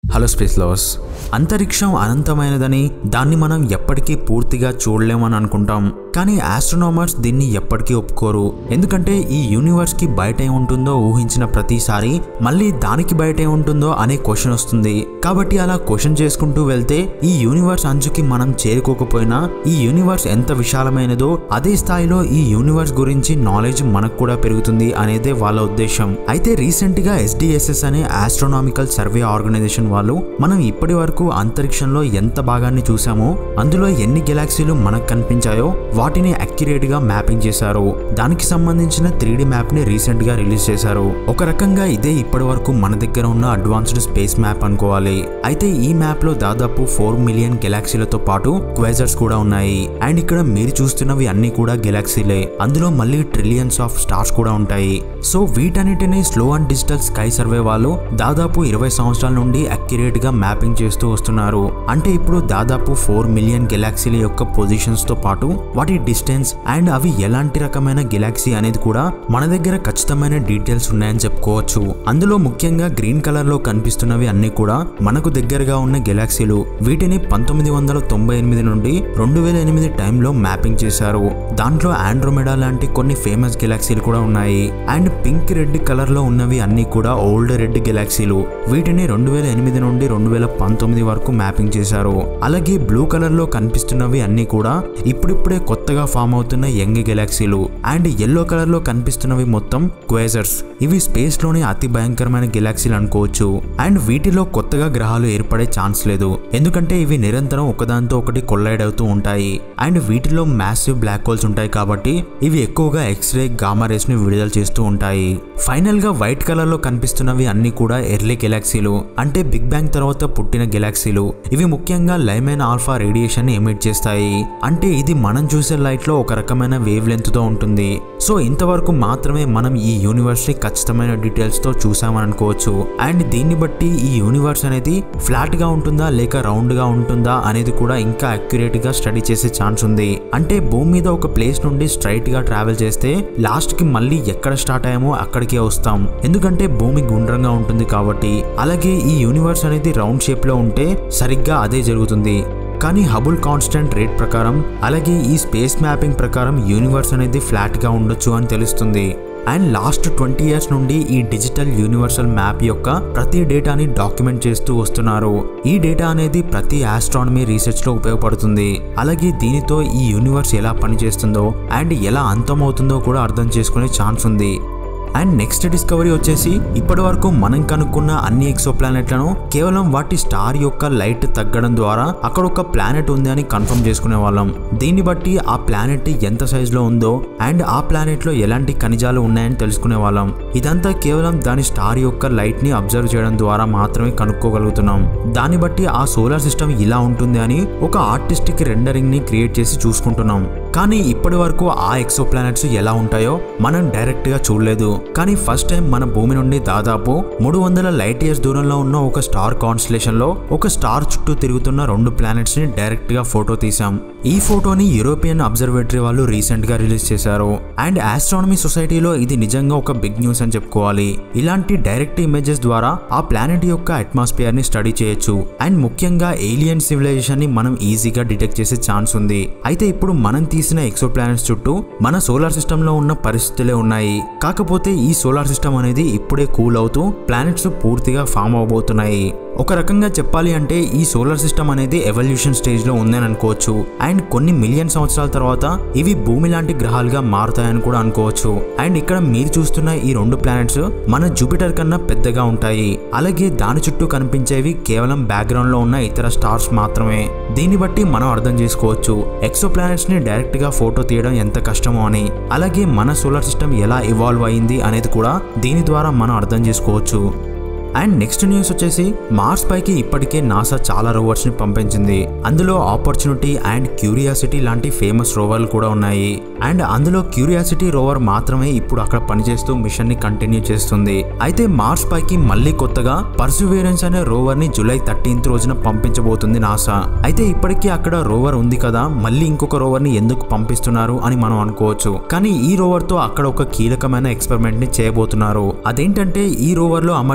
hello space lovers అంతరిక్షం అనంతమైనదని దాన్ని మనం ఎప్పటికీ పూర్తిగా చూడలేమని అనుకుంటాం కానీ ఆస్ట్రోనామర్స్ దీన్ని ఎప్పటికీ ఒప్పుకోరు ఎందుకంటే ఈ యూనివర్స్ కి బయట ఏం ఉంటుందో ఊహించిన ప్రతిసారి మళ్ళీ దానికి బయట ఏం ఉంటుందో అనే క్వశ్చన్ వస్తుంది కాబట్టి అలా క్వశ్చన్ చేసుకుంటూ వెళ్తే ఈ యూనివర్స్ అంచుకి మనం చేరుకోకపోయినా ఈ యూనివర్స్ ఎంత విశాలమైనదో అదే స్థాయిలో ఈ యూనివర్స్ గురించి నాలెడ్జ్ మనకు కూడా పెరుగుతుంది అనేదే వాళ్ళ ఉద్దేశం అయితే రీసెంట్ గా ఎస్డిఎస్ఎస్ అనే ఆస్ట్రోనామికల్ సర్వే ఆర్గనైజేషన్ వాళ్ళు మనం ఇప్పటి వరకు అంతరిక్షంలో ఎంత భాగాన్ని చూసామో అందులో ఎన్ని గెలాక్సీలు మనకు కనిపించాయో వాటిని అక్యురేట్ గా మ్యాపింగ్ చేశారు దానికి సంబంధించిన త్రీ డి మ్యాప్ ని రీసెంట్ గా రిలీజ్ చేశారు ఒక రకంగా ఇదే ఇప్పటి వరకు మన దగ్గర ఉన్న అడ్వాన్స్డ్ స్పేస్ మ్యాప్ అనుకోవాలి అయితే ఈ మ్యాప్ లో దాదాపు ఫోర్ మిలియన్ గెలాక్సీలతో పాటు క్వేజర్స్ కూడా ఉన్నాయి అండ్ ఇక్కడ మీరు చూస్తున్నవి అన్ని కూడా గెలాక్సీలే అందులో మళ్ళీ ట్రిలియన్స్ ఆఫ్ స్టార్స్ కూడా ఉంటాయి సో వీటన్నిటిని Sloan digital sky survey వాళ్ళు దాదాపు ఇరవై సంవత్సరాల నుండి అక్యురేట్ గా మ్యాపింగ్ చేస్తూ వస్తున్నారు అంటే ఇప్పుడు దాదాపు ఫోర్ మిలియన్ గెలాక్సీల యొక్క పొజిషన్స్ తో పాటు వాటి డిస్టెన్స్ అండ్ అవి ఎలాంటి రకమైన గెలాక్సీ అనేది కూడా మన దగ్గర ఖచ్చితమైన డీటెయిల్స్ ఉన్నాయని చెప్పుకోవచ్చు అందులో ముఖ్యంగా గ్రీన్ కలర్ లో కనిపిస్తున్నవి అన్ని కూడా మనకు దగ్గరగా ఉన్న గెలాక్సీలు వీటిని పంతొమ్మిది వందల తొంభై ఎనిమిది నుండి రెండు వేల ఎనిమిది టైంలో మ్యాపింగ్ చేశారు దాంట్లో ఆండ్రోమెడా లాంటి కొన్ని ఫేమస్ గెలాక్సీలు కూడా ఉన్నాయి అండ్ పింక్ రెడ్ కలర్ లో ఉన్నవి అన్ని కూడా ఓల్డ్ రెడ్ గెలాక్సీలు వీటిని రెండు వేల ఎనిమిది నుండి రెండు వేల పంతొమ్మిది వరకు మ్యాపింగ్ చేశారు అలాగే బ్లూ కలర్ లో కనిపిస్తున్నవి అన్ని కూడా ఇప్పుడిప్పుడే కొత్తగా ఫామ్ అవుతున్న యంగ్ గెలాక్సీలు అండ్ ఎల్లో కలర్ లో కనిపిస్తున్నవి మొత్తం క్వేజర్స్ ఇవి స్పేస్ లోని అతి భయంకరమైన గెలాక్సీలు అనుకోవచ్చు అండ్ వీటిలో కొత్తగా గ్రహాలు ఏర్పడే ఛాన్స్ లేదు ఎందుకంటే ఇవి నిరంతరం ఒకదానితో ఒకటి కొల్లైడ్ అవుతూ ఉంటాయి అండ్ వీటిలో మ్యాసివ్ బ్లాక్ హోల్స్ ఉంటాయి కాబట్టి ఇవి ఎక్కువగా ఎక్స్రే గామా రేస్ ని విడుదల చేస్తూ ఉంటాయి ఫైనల్ గా వైట్ కలర్ లో కనిపిస్తున్నవి అన్ని కూడా ఎర్లీ గెలాక్సీలు అంటే బిగ్ బ్యాంగ్ తర్వాత పుట్టిన గెలాక్సీలు ఇవి ముఖ్యంగా లైమైన్ ఆల్ఫా రేడియేషన్ ని ఎమిట్ చేస్తాయి అంటే ఇది మనం చూసే లైట్ లో ఒక రకమైన వేవ్ లెంత్ తో ఉంటుంది సో ఇంతవరకు మాత్రమే మనం ఈ యూనివర్స్ ని ఖచ్చితమైన డీటెయిల్స్ తో చూసామని అనుకోవచ్చు అండ్ దీన్ని బట్టి ఈ యూనివర్స్ అనేది ఫ్లాట్ గా ఉంటుందా లేక రౌండ్ గా ఉంటుందా అనేది కూడా ఇంకా అక్యురేట్ గా స్టడీ చేసే ఛాన్స్ ఉంది అంటే భూమి మీద ఒక ప్లేస్ నుండి స్ట్రైట్ గా ట్రావెల్ చేస్తే లాస్ట్ కి మళ్ళీ ఎక్కడ స్టార్ట్ అయ్యామో అక్కడికే వస్తాం ఎందుకంటే భూమి గుండ్రంగా ఉంటుంది కాబట్టి అలాగే ఈ యూనివర్స్ అనేది రౌండ్ షేప్ లో ఉంటే సరిగ్గా అదే జరుగుతుంది కానీ హబుల్ కాన్స్టెంట్ రేట్ ప్రకారం అలాగే ఈ స్పేస్ మ్యాపింగ్ ప్రకారం యూనివర్స్ అనేది ఫ్లాట్ గా ఉండొచ్చు అని తెలుస్తుంది అండ్ లాస్ట్ ట్వంటీ ఇయర్స్ నుండి ఈ డిజిటల్ యూనివర్సల్ మ్యాప్ యొక్క ప్రతి డేటాని డాక్యుమెంట్ చేస్తూ వస్తున్నారు ఈ డేటా అనేది ప్రతి ఆస్ట్రానమీ రీసెర్చ్ లో ఉపయోగపడుతుంది అలాగే దీనితో ఈ యూనివర్స్ ఎలా పనిచేస్తుందో అండ్ ఎలా అంతమవుతుందో కూడా అర్థం చేసుకునే ఛాన్స్ ఉంది అండ్ నెక్స్ట్ డిస్కవరీ వచ్చేసి ఇప్పటి వరకు మనం కనుక్కున్న అన్ని ఎక్సో ప్లానెట్లను కేవలం వాటి స్టార్ యొక్క లైట్ తగ్గడం ద్వారా అక్కడ ఒక ప్లానెట్ ఉంది అని కన్ఫర్మ్ చేసుకునే వాళ్ళం దీన్ని బట్టి ఆ ప్లానెట్ ఎంత సైజ్ లో ఉందో అండ్ ఆ ప్లానెట్ లో ఎలాంటి ఖనిజాలు ఉన్నాయని తెలుసుకునే వాళ్ళం ఇదంతా కేవలం దాని స్టార్ యొక్క లైట్ ని అబ్జర్వ్ చేయడం ద్వారా మాత్రమే కనుక్కోగలుగుతున్నాం దాన్ని బట్టి ఆ సోలార్ సిస్టమ్ ఇలా ఉంటుంది అని ఒక ఆర్టిస్టిక్ రెండరింగ్ ని క్రియేట్ చేసి చూసుకుంటున్నాం కానీ ఇప్పటి వరకు ఆ ఎక్సో ప్లానెట్స్ ఎలా ఉంటాయో మనం డైరెక్ట్ గా చూడలేదు కానీ ఫస్ట్ టైం మన భూమి నుండి దాదాపు మూడు వందల లైట్ ఇయర్స్ దూరంలో ఉన్న ఒక స్టార్ కాన్స్టలేషన్ లో ఒక స్టార్ చుట్టూ తిరుగుతున్న రెండు ప్లానెట్స్ ని డైరెక్ట్ గా ఫోటో తీసాం ఈ ఫోటోని యూరోపియన్ అబ్జర్వేటరీ వాళ్ళు రీసెంట్ గా రిలీజ్ చేశారు అండ్ ఆస్ట్రానమీ సొసైటీలో ఇది నిజంగా ఒక బిగ్ న్యూస్ అని చెప్పుకోవాలి ఇలాంటి డైరెక్ట్ ఇమేజెస్ ద్వారా ఆ ప్లానెట్ యొక్క అట్మాస్ఫియర్ ని స్టడీ చేయొచ్చు అండ్ ముఖ్యంగా ఏలియన్ సివిలైజేషన్ ని మనం ఈజీగా డిటెక్ట్ చేసే ఛాన్స్ ఉంది అయితే ఇప్పుడు మనం తీసిన ఎక్సో ప్లానెట్స్ చుట్టూ మన సోలార్ సిస్టమ్ లో ఉన్న పరిస్థితులే ఉన్నాయి కాకపోతే ఈ సోలార్ సిస్టమ్ అనేది ఇప్పుడే కూల్ అవుతూ ప్లానెట్స్ పూర్తిగా ఫామ్ అవబోతున్నాయి ఒక రకంగా చెప్పాలి అంటే ఈ సోలార్ సిస్టమ్ అనేది ఎవల్యూషన్ స్టేజ్ లో ఉందని అనుకోవచ్చు అండ్ కొన్ని మిలియన్ సంవత్సరాల తర్వాత ఇవి భూమి లాంటి గ్రహాలుగా మారుతాయని కూడా అనుకోవచ్చు అండ్ ఇక్కడ మీరు చూస్తున్న ఈ రెండు ప్లానెట్స్ మన జూపిటర్ కన్నా పెద్దగా ఉంటాయి అలాగే దాని చుట్టూ కనిపించేవి కేవలం బ్యాక్గ్రౌండ్ లో ఉన్న ఇతర స్టార్స్ మాత్రమే దీన్ని బట్టి మనం అర్థం చేసుకోవచ్చు ఎక్సో ప్లానెట్స్ ని డైరెక్ట్ గా ఫోటో తీయడం ఎంత కష్టమో అని అలాగే మన సోలార్ సిస్టమ్ ఎలా ఇవాల్వ్ అయింది అనేది కూడా దీని ద్వారా మనం అర్థం చేసుకోవచ్చు అండ్ నెక్స్ట్ న్యూస్ వచ్చేసి మార్స్ పైకి ఇప్పటికే నాసా చాలా రోవర్స్ ని పంపించింది అందులో ఆపర్చునిటీ అండ్ క్యూరియాసిటీ లాంటి ఫేమస్ రోవర్లు కూడా ఉన్నాయి అండ్ అందులో క్యూరియాసిటీ రోవర్ మాత్రమే ఇప్పుడు అక్కడ పనిచేస్తూ మిషన్ ని కంటిన్యూ చేస్తుంది అయితే మార్స్ పైకి మళ్ళీ కొత్తగా పర్సువేరెన్స్ అనే రోవర్ ని జూలై థర్టీన్త్ రోజున పంపించబోతుంది నాసా అయితే ఇప్పటికీ అక్కడ రోవర్ ఉంది కదా మళ్ళీ ఇంకొక రోవర్ ని ఎందుకు పంపిస్తున్నారు అని మనం అనుకోవచ్చు కానీ ఈ రోవర్ తో అక్కడ ఒక కీలకమైన ఎక్స్పెరిమెంట్ ని చేయబోతున్నారు అదేంటంటే ఈ రోవర్ లో అమర్చిన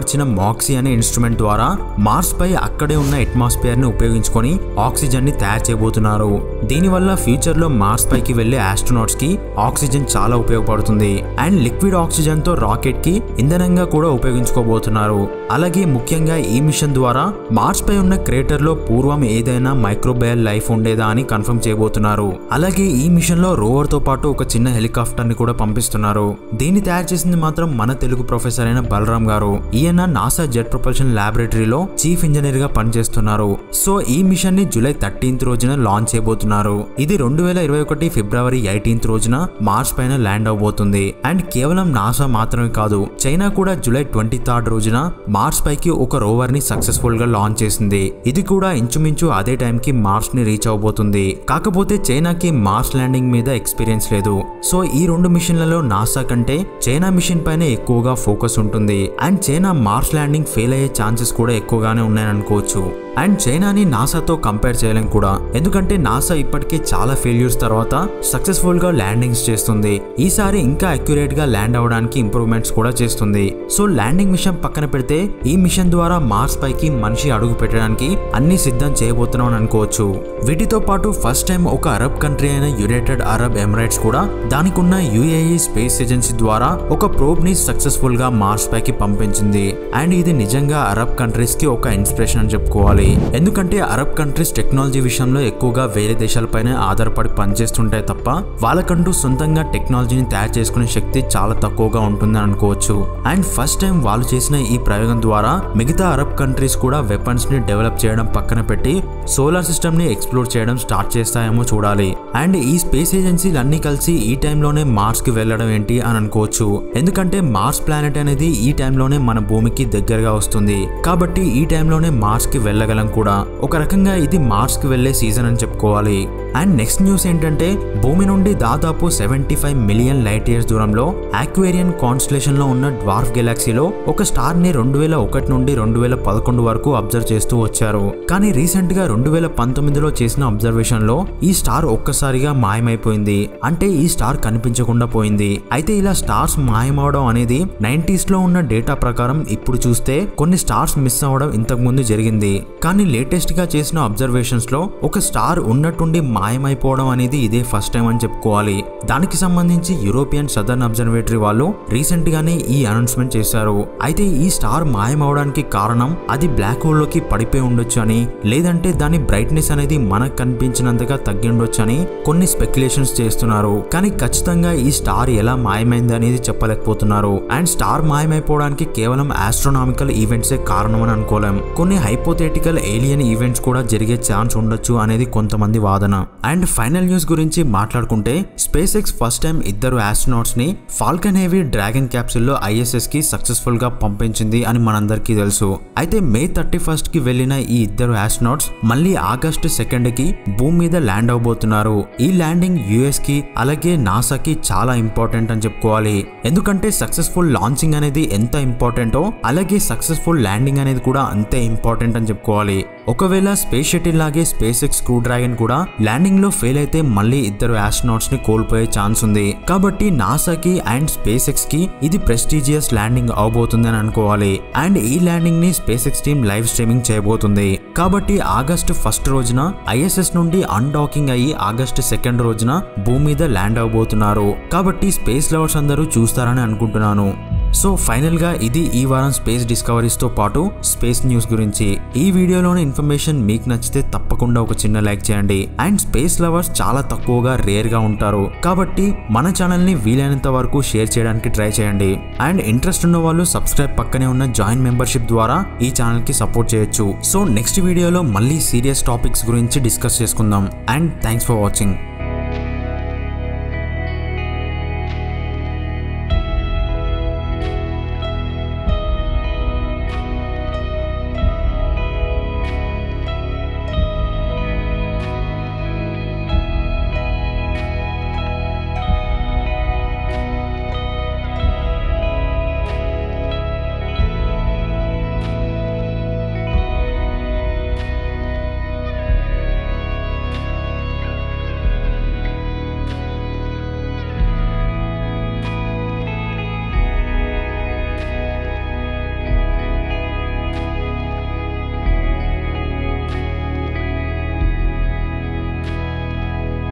మాక్సీ అనే ఇన్స్ట్రుమెంట్ ద్వారా మార్స్ పై అక్కడే ఉన్న అట్మాస్ఫియర్ ని ఉపయోగించుకొని ఆక్సిజన్ ని తయారు చేయబోతున్నారు దీనివల్ల ఫ్యూచర్ లో మార్స్ పైకి వెళ్లే ఆస్ట్రోనాట్స్ కి ఆక్సిజన్ చాలా ఉపయోగపడుతుంది అండ్ లిక్విడ్ ఆక్సిజన్ తో రాకెట్ కి ఇంధనంగా కూడా ఉపయోగించుకోబోతున్నారు అలాగే ముఖ్యంగా ఈ మిషన్ ద్వారా మార్స్ పై ఉన్న క్రేటర్ లో పూర్వం ఏదైనా మైక్రోబయల్ లైఫ్ ఉండేదా అని కన్ఫర్మ్ చేయబోతున్నారు అలాగే ఈ మిషన్ లో రోవర్ తో పాటు ఒక చిన్న హెలికాప్టర్ ని కూడా పంపిస్తున్నారు దీన్ని తయారు చేసింది మాత్రం మన తెలుగు ప్రొఫెసర్ అయిన బలరాం గారు ఈయన నాసా జెట్ ప్రొపల్షన్ ల్యాబొరేటరీలో చీఫ్ ఇంజనీర్ గా పనిచేస్తున్నారు సో ఈ మిషన్ ని జూలై థర్టీన్త్ రోజున లాంచ్ చేయబోతున్నారు ఇది రెండు వేల ఇరవై ఒకటి ఫిబ్రవరి ఎయిటీన్త్ రోజున మార్స్ పైన ల్యాండ్ అవబోతుంది అండ్ కేవలం నాసా మాత్రమే కాదు చైనా కూడా జూలై ట్వంటీ థర్డ్ రోజున మార్స్ పైకి ఒక రోవర్ ని సక్సెస్ఫుల్ గా లాంచ్ చేసింది ఇది కూడా ఇంచుమించు అదే టైం కి మార్స్ ని రీచ్ అవబోతుంది కాకపోతే చైనాకి మార్స్ ల్యాండింగ్ మీద ఎక్స్పీరియన్స్ లేదు సో ఈ రెండు మిషన్లలో నాసా కంటే చైనా మిషన్ పైన ఎక్కువగా ఫోకస్ ఉంటుంది and China Mars landing fail అయ్యే ఛాన్సెస్ కూడా ఎక్కువగానే ఉన్నాయని అనుకోవచ్చు అండ్ చైనాని నాసాతో కంపేర్ చేయలేం కూడా ఎందుకంటే నాసా ఇప్పటికే చాలా ఫెయిల్యూర్స్ తర్వాత సక్సెస్ఫుల్ గా ల్యాండింగ్స్ చేస్తుంది ఈసారి ఇంకా అక్యురేట్ గా ల్యాండ్ అవడానికి ఇంప్రూవ్మెంట్స్ కూడా చేస్తుంది సో ల్యాండింగ్ మిషన్ పక్కన పెడితే ఈ మిషన్ ద్వారా మార్స్ పైకి మనిషి అడుగు పెట్టడానికి అన్ని సిద్ధం చేయబోతున్నాం అని అనుకోవచ్చు వీటితో పాటు ఫస్ట్ టైం ఒక అరబ్ కంట్రీ అయిన యునైటెడ్ అరబ్ ఎమిరేట్స్ కూడా దానికి ఉన్న యుఏఈ స్పేస్ ఏజెన్సీ ద్వారా ఒక ప్రోబ్ ని సక్సెస్ఫుల్ గా మార్స్ పైకి పంపించింది అండ్ ఇది నిజంగా అరబ్ కంట్రీస్ కి ఒక ఇన్స్పిరేషన్ అని చెప్పుకోవాలి ఎందుకంటే అరబ్ కంట్రీస్ టెక్నాలజీ విషయంలో ఎక్కువగా వేరే దేశాలపైనే ఆధారపడి పనిచేస్తుంటాయి తప్ప వాళ్ళకంటూ సొంతంగా టెక్నాలజీని తయారు చేసుకునే శక్తి చాలా తక్కువగా ఉంటుందని అనుకోవచ్చు అండ్ ఫస్ట్ టైం వాళ్ళు చేసిన ఈ ప్రయోగం ద్వారా మిగతా అరబ్ కంట్రీస్ కూడా వెపన్స్ ని డెవలప్ చేయడం పక్కన పెట్టి సోలార్ సిస్టమ్ ని ఎక్స్ప్లోర్ చేయడం స్టార్ట్ చేస్తాయేమో చూడాలి అండ్ ఈ స్పేస్ ఏజెన్సీలు అన్ని కలిసి ఈ టైంలోనే మార్స్ కి వెళ్ళడం ఏంటి అని అనుకోవచ్చు ఎందుకంటే మార్స్ ప్లానెట్ అనేది ఈ టైంలోనే మన భూమికి దగ్గరగా వస్తుంది కాబట్టి ఈ టైంలోనే మార్స్ కి వెళ్ళగలం కూడా ఒక రకంగా ఇది మార్స్ కి వెళ్లే సీజన్ అని చెప్పుకోవాలి అండ్ నెక్స్ట్ న్యూస్ ఏంటంటే భూమి నుండి దాదాపు seventy five million light years దూరంలో ఆక్వేరియన్ కాన్స్టలేషన్ లో ఉన్న డ్వార్ఫ్ గెలాక్సీలో ఒక స్టార్ ని రెండు వేల ఒకటి నుండి రెండు వేల పదకొండు వరకు అబ్జర్వ్ చేస్తూ వచ్చారు కానీ రీసెంట్ గా రెండు వేల పంతొమ్మిదిలో చేసిన అబ్జర్వేషన్ లో ఈ స్టార్ ఒక్కసారిగా మాయమైపోయింది అంటే ఈ స్టార్ కనిపించకుండా పోయింది అయితే ఇలా స్టార్స్ మాయమవడం అనేది నైన్టీస్ లో ఉన్న డేటా ప్రకారం ఇప్పుడు చూస్తే కొన్ని స్టార్స్ మిస్ అవ్వడం ఇంతకు ముందు జరిగింది కానీ లేటెస్ట్ గా చేసిన అబ్జర్వేషన్స్ లో ఒక స్టార్ ఉన్నట్టుండి మాయమైపోవడం అనేది ఇదే ఫస్ట్ టైం అని చెప్పుకోవాలి దానికి సంబంధించి యూరోపియన్ సదర్న్ అబ్జర్వేటరీ వాళ్ళు రీసెంట్ గానే ఈ అనౌన్స్మెంట్ చేశారు అయితే ఈ స్టార్ మాయమవడానికి కారణం అది బ్లాక్ హోల్ లోకి పడిపోయి ఉండొచ్చు అని లేదంటే దాని బ్రైట్నెస్ అనేది మనకు కనిపించినంతగా తగ్గి ఉండొచ్చు అని కొన్ని స్పెక్యులేషన్స్ చేస్తున్నారు కానీ ఖచ్చితంగా ఈ స్టార్ ఎలా మాయమైంది అనేది చెప్పలేకపోతున్నారు అండ్ స్టార్ మాయమైపోవడానికి కేవలం ఆస్ట్రోనామికల్ ఈవెంట్సే కారణం అని అనుకోలేం కొన్ని హైపోథెటికల్ ఏలియన్ ఈవెంట్స్ కూడా జరిగే ఛాన్స్ ఉండొచ్చు అనేది కొంతమంది వాదన అండ్ ఫైనల్ న్యూస్ గురించి మాట్లాడుకుంటే స్పేస్ ఎక్స్ ఫస్ట్ టైం ఇద్దరు ఆస్ట్రోనాట్స్ ని ఫాల్కన్ హెవీ డ్రాగన్ క్యాప్సిల్ లో ఐఎస్ఎస్ కి సక్సెస్ఫుల్ గా పంపించింది అని మనందరికీ తెలుసు అయితే మే థర్టీ ఫస్ట్ కి వెళ్లిన ఈ ఇద్దరు ఆస్ట్రోనాట్స్ మళ్ళీ ఆగస్టు సెకండ్ కి భూమి మీద ల్యాండ్ అవబోతున్నారు ఈ ల్యాండింగ్ యుఎస్ కి అలాగే నాసాకి చాలా ఇంపార్టెంట్ అని చెప్పుకోవాలి ఎందుకంటే సక్సెస్ఫుల్ లాంచింగ్ అనేది ఎంత ఇంపార్టెంటో అలాగే సక్సెస్ఫుల్ ల్యాండింగ్ అనేది కూడా అంతే ఇంపార్టెంట్ అని చెప్పుకోవాలి ఒకవేళ స్పేస్ షటిల్ లాగే స్పేస్ ఎక్స్ స్క్రూ డ్రాగన్ కూడా ల్యాండింగ్ లో ఫెయిల్ అయితే మళ్ళీ ఇద్దరు ఆస్ట్రోనాట్స్ ని కోల్పోయే ఛాన్స్ ఉంది కాబట్టి నాసాకి అండ్ స్పేస్ ఎక్స్ కి ఇది ప్రెస్టీజియస్ ల్యాండింగ్ అవబోతుంది అని అనుకోవాలి అండ్ ఈ ల్యాండింగ్ ని SpaceX team live streaming చేయబోతుంది కాబట్టి ఆగస్టు ఫస్ట్ రోజున ఐఎస్ఎస్ నుండి అన్డాకింగ్ అయ్యి ఆగస్టు సెకండ్ రోజున భూమి మీద ల్యాండ్ అవబోతున్నారు కాబట్టి స్పేస్ లవర్స్ అందరూ చూస్తారని అనుకుంటున్నాను సో ఫైనల్గా ఇది ఈ వారం స్పేస్ డిస్కవరీస్తో పాటు స్పేస్ న్యూస్ గురించి ఈ వీడియోలోని ఇన్ఫర్మేషన్ మీకు నచ్చితే తప్పకుండా ఒక చిన్న లైక్ చేయండి అండ్ స్పేస్ లవర్స్ చాలా తక్కువగా రేర్గా ఉంటారు కాబట్టి మన ఛానల్ని వీలైనంత వరకు షేర్ చేయడానికి ట్రై చేయండి అండ్ ఇంట్రెస్ట్ ఉన్న వాళ్ళు సబ్స్క్రైబ్ పక్కనే ఉన్న జాయిన్ మెంబర్షిప్ ద్వారా ఈ ఛానల్కి సపోర్ట్ చేయొచ్చు సో నెక్స్ట్ వీడియోలో మళ్ళీ సీరియస్ టాపిక్స్ గురించి డిస్కస్ చేసుకుందాం అండ్ థ్యాంక్స్ ఫర్ వాచింగ్